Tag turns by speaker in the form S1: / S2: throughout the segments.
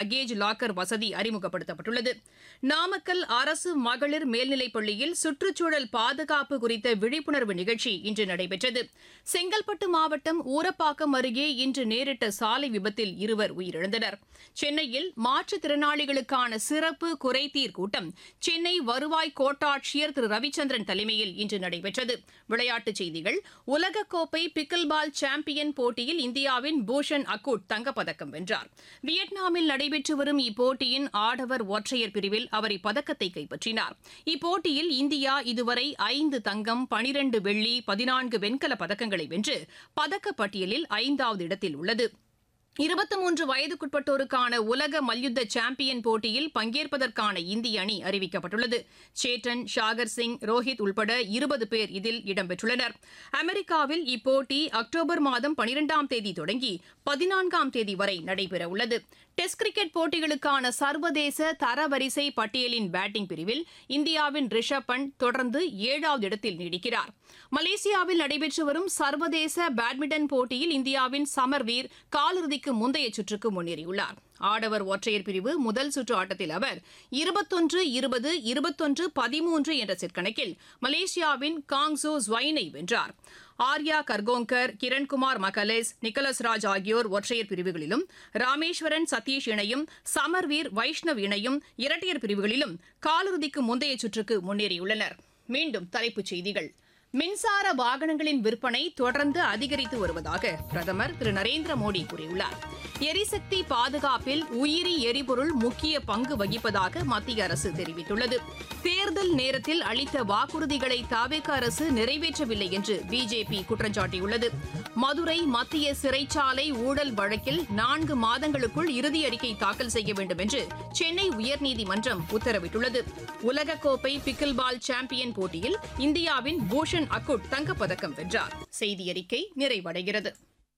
S1: luggage locker வசதி அறிமுகப்படுத்தப்பட்டுள்ளது நாமக்கல் அரசு மகளிர் மேல்நிலைப் பள்ளியில் சுற்றுச்சூழல் பாதுகாப்பு குறித்த விழிப்புணர்வு நிகழ்ச்சி இன்று நடைபெற்றது செங்கல்பட்டு மாவட்டம் ஊரப்பாக்கம் அருகே இன்று நேரிட்ட சாலை விபத்தில் இருவர் உயிரிழந்தனர் சென்னையில் மாற்றுத்திறனாளிகளுக்கான சிறப்பு குறைதீர் கூட்டம் சென்னை வருவாய் கோட்டாட்சியர் திரு ரவிச்சந்திரன் தலைமையில் இன்று நடைபெற்றது விளையாட்டுச் செய்திகள் உலகக்கோப்பை பிக்கில் பால் சாம்பியன் போட்டியில் இந்தியாவின் பூஷன் அக்குட் தங்கப்பதக்கம் வென்றார் வியட்நாமில் நடைபெற்று வரும் இப்போட்டியின் ஆடவர் ஒற்றையர் பிரிவில் அவர் இப்பதக்கத்தை கைப்பற்றினார் இப்போட்டியில் இந்தியா இதுவரை ஐந்து தங்கம் பனிரண்டு வெள்ளி பதினான்கு வெண்கலப் பதக்கங்களை வென்று பதக்கப்பட்டியலில் ஐந்தாவது இடத்தில் உள்ளது இருபத்தி மூன்று வயதுக்குட்பட்டோருக்கான உலக மல்யுத்த சாம்பியன் போட்டியில் பங்கேற்பதற்கான இந்திய அணி அறிவிக்கப்பட்டுள்ளது சேட்டன் ஷாகர் சிங் ரோஹித் உள்பட இருபது பேர் இதில் இடம்பெற்றுள்ளனர் அமெரிக்காவில் இப்போட்டி அக்டோபர் மாதம் பனிரெண்டாம் தேதி தொடங்கி பதினான்காம் தேதி வரை நடைபெறவுள்ளது டெஸ்ட் கிரிக்கெட் போட்டிகளுக்கான சர்வதேச தரவரிசை பட்டியலின் பேட்டிங் பிரிவில் இந்தியாவின் ரிஷப் பண்ட் தொடர்ந்து ஏழாவது இடத்தில் நீடிக்கிறார் மலேசியாவில் நடைபெற்று வரும் சர்வதேச பேட்மிண்டன் போட்டியில் இந்தியாவின் சமர்வீர் காலிறுதிக்கு முந்தைய சுற்றுக்கு முன்னேறியுள்ளார் ஆடவர் ஒற்றையர் பிரிவு முதல் சுற்று ஆட்டத்தில் அவர் இருபத்தொன்று இருபது இருபத்தொன்று பதிமூன்று என்ற செட் கணக்கில் மலேசியாவின் காங்ஸோ ஸ்வைனை வென்றார் ஆர்யா கர்கோங்கர் கிரண்குமார் மகலேஸ் நிக்கலஸ் ராஜ் ஆகியோர் ஒற்றையர் பிரிவுகளிலும் ராமேஸ்வரன் சதீஷ் இணையும் சமர்வீர் வைஷ்ணவ் இணையும் இரட்டையர் பிரிவுகளிலும் காலிறுதிக்கு முந்தைய சுற்றுக்கு முன்னேறியுள்ளனர் மீண்டும் தலைப்புச் செய்திகள் மின்சார வாகனங்களின் விற்பனை தொடர்ந்து அதிகரித்து வருவதாக பிரதமர் திரு நரேந்திர மோடி கூறியுள்ளார் எரிசக்தி பாதுகாப்பில் உயிரி எரிபொருள் முக்கிய பங்கு வகிப்பதாக மத்திய அரசு தெரிவித்துள்ளது தேர்தல் நேரத்தில் அளித்த வாக்குறுதிகளை தாவேக அரசு நிறைவேற்றவில்லை என்று பிஜேபி குற்றம் சாட்டியுள்ளது மதுரை மத்திய சிறைச்சாலை ஊழல் வழக்கில் நான்கு மாதங்களுக்குள் இறுதி அறிக்கை தாக்கல் செய்ய வேண்டும் என்று சென்னை உயர்நீதிமன்றம் உத்தரவிட்டுள்ளது உலகக்கோப்பை பிக்கில் பால் சாம்பியன் போட்டியில் இந்தியாவின் பூஷன் அக்குட் தங்கப்பதக்கம் வென்றார் செய்தி அறிக்கை நிறைவடைகிறது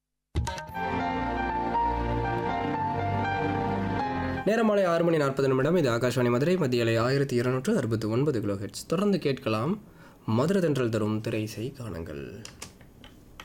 S2: நேரம் மாலை ஆறு மணி நாற்பது நிமிடம் இது ஆகாஷ்வாணி மதுரை மத்திய அலை ஆயிரத்தி இருநூற்று அறுபத்தி ஒன்பது கிலோ ஹெட்ஸ் தொடர்ந்து கேட்கலாம் மதுரை தென்றல் தரும் திரை இசை காணுங்கள்